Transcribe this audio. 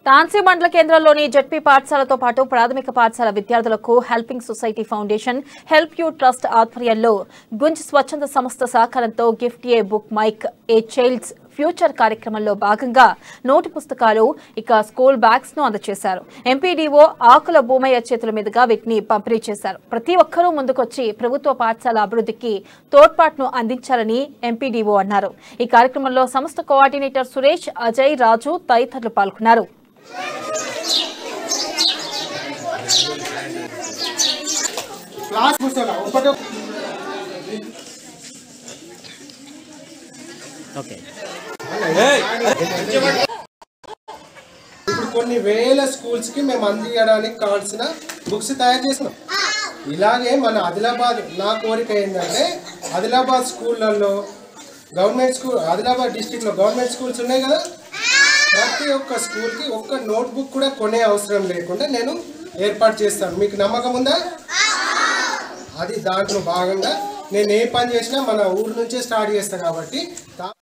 తాన్సీ మండల కేంద్రంలోని జడ్పీ పాఠశాలతో పాటు ప్రాథమిక పాఠశాల విద్యార్థులకు helping society foundation help you trust ఆధ్వర్యంలో గుంజ్ స్వచ్ఛంద సంస్థ సహకారంతో gift a book make a child's future కార్యక్రమంలో భాగంగా నోటు పుస్తకాలు ఇక స్కూల్ బ్యాగ్స్ ను అందజేశారు ఎంపీడీఓ ఆకుల భూమయ్య చేతుల మీదుగా వీటిని పంపిణీ చేశారు ప్రతి ఒక్కరూ ముందుకొచ్చి ప్రభుత్వ పాఠశాల అభివృద్ధికి తోడ్పాటును అందించాలని ఎంపీడీఓ అన్నారు ఈ కార్యక్రమంలో సంస్థ కోఆర్డినేటర్ సురేష్ అజయ్ రాజు తదితరులు పాల్గొన్నారు క్లాస్ కూర్చోలా ఒకటి ఓకే ఇప్పుడు కొన్ని వేల స్కూల్స్ కి మేము అందించడానికి కావాల్సిన బుక్స్ తయారు చేసినాం ఇలాగే మన ఆదిలాబాద్ నా కోరిక ఏంటంటే ఆదిలాబాద్ స్కూళ్ళల్లో గవర్నమెంట్ స్కూల్ ఆదిలాబాద్ డిస్టిక్లో గవర్నమెంట్ స్కూల్స్ ఉన్నాయి కదా ప్రతి ఒక్క స్కూల్కి ఒక్క నోట్ బుక్ కూడా కొనే అవసరం లేకుండా నేను ఏర్పాటు చేస్తాను మీకు నమ్మకం ఉందా అది దాంట్లో భాగంగా నేను ఏ పని చేసినా మన ఊరు నుంచే స్టార్ట్ చేస్తాను కాబట్టి దా-